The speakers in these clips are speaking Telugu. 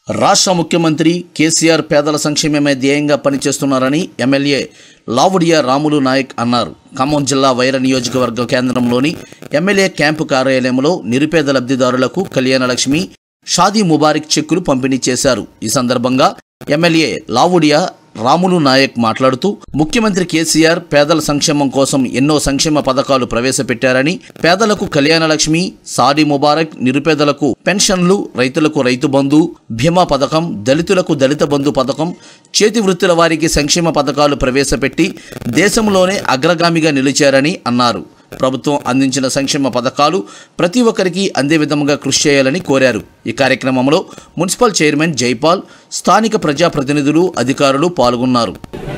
రాష్ట్ర ముఖ్యమంత్రి కేసీఆర్ పేదల సంక్షేమమే ధ్యేయంగా పనిచేస్తున్నారని ఎమ్మెల్యే లావుడియా రాములు నాయక్ అన్నారు ఖమ్మం జిల్లా వైర నియోజకవర్గ కేంద్రంలోని ఎమ్మెల్యే క్యాంపు కార్యాలయంలో నిరుపేద లబ్ధిదారులకు కళ్యాణలక్ష్మి షాదీ ముబారక్ చెక్కులు పంపిణీ చేశారు ఈ సందర్భంగా ఎమ్మెల్యే లావుడియా రాములు నాయక్ మాట్లాడుతూ ముఖ్యమంత్రి కేసీఆర్ పేదల సంక్షేమం కోసం ఎన్నో సంక్షేమ పథకాలు ప్రవేశపెట్టారని పేదలకు కళ్యాణలక్ష్మి సాడి ముబారక్ నిరుపేదలకు పెన్షన్లు రైతులకు రైతు బంధు భీమా పథకం దళితులకు దళిత బంధు పథకం చేతి వృత్తుల వారికి సంక్షేమ పథకాలు ప్రవేశపెట్టి దేశంలోనే అగ్రగామిగా నిలిచారని అన్నారు ప్రభుత్వం అందించిన సంక్షేమ పథకాలు ప్రతి ఒక్కరికి అందే విధంగా కృషి చేయాలని కోరారు ఈ కార్యక్రమంలో మున్సిపల్ చైర్మన్ జైపాల్ స్థానిక ప్రజాప్రతినిధులు అధికారులు పాల్గొన్నారు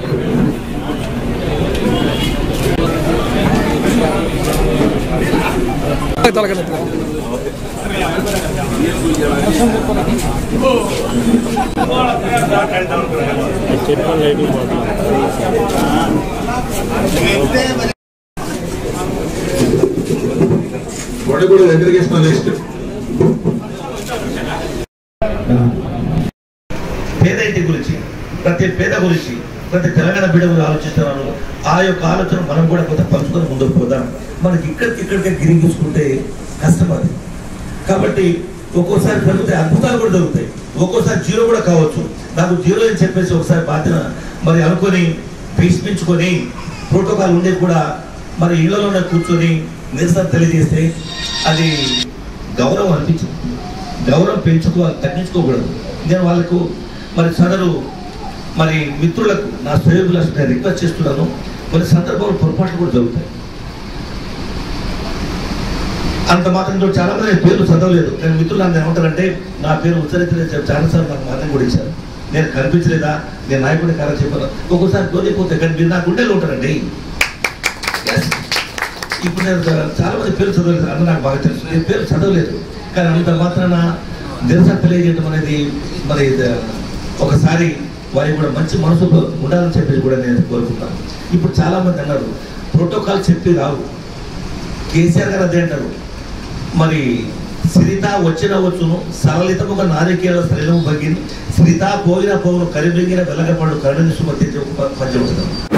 వాడు కూడా దగ్గరికి ఇస్తాను నెక్స్ట్ పేదైతే గురించి ప్రతి పేద గురించి ప్రతి తెలంగాణ బిడ్డ గురించి ఆలోచిస్తున్నాను ఆ యొక్క ఆలోచన మనం కూడా కొంత పంచుకొని ముందుకు పోదాం మనకి ఇక్కడికి ఇక్కడికే గిరిగించుకుంటే కష్టం అది కాబట్టి ఒక్కోసారి పెరుగుతాయి అద్భుతాలు కూడా జరుగుతాయి ఒక్కోసారి జీరో కూడా కావచ్చు నాకు జీరో అని చెప్పేసి ఒకసారి బాధ్యత మరి అనుకొని భీష్మించుకొని ప్రోటోకాల్ ఉండేది కూడా మరి ఇళ్లలోనే కూర్చొని నిరసన తెలియజేస్తే అది గౌరవం అనిపించింది గౌరవం పెంచుకోవాలి తగ్గించుకోకూడదు నేను వాళ్ళకు మరి సదరు మరి మిత్రులకు నా స్నేహితులకు నేను రిక్వెస్ట్ చేస్తున్నాను కొన్ని సందర్భంలో పొరపాట్లు కూడా జరుగుతాయి అంత మాత్రంతో చాలా మంది నేను పేర్లు చదవలేదు నేను మిత్రులు నన్ను ఏమంటారంటే నా పేరు ఉచ్చరించలేదు చెప్పి చాలాసార్లు నాకు మాత్రం కూడా ఇచ్చారు నేను కనిపించలేదా నేను నాయకుడి కారణం చెప్పాను ఒక్కోసారి దొరికిపోతే కానీ మీరు నా గుండెలు ఉంటారండి Yes. ఇప్పుడు నేను చాలా మంది పేరు చదవలేదు అన్న నాకు బాగా తెలుసు నేను పేరు చదవలేదు కానీ అంత మాత్రాన నిరసన తెలియజేయడం అనేది మరి ఇది ఒకసారి వారికి కూడా మంచి మనసులో ఉండాలని చెప్పేసి కూడా నేను కోరుకుంటాను ఇప్పుడు చాలా మంది అన్నారు ప్రోటోకాల్ చెప్పి రావు కేసీఆర్ గారు అదే అంటారు మరి శ్రీత వచ్చిన వచ్చును సరళితముగ నారికేళ శరీరము బగిన్ శ్రీత పోయిన పోవును కరిబెంగిన వెలగపడు కరుణ సుమతి ఒక పద్యం ఉంటుంది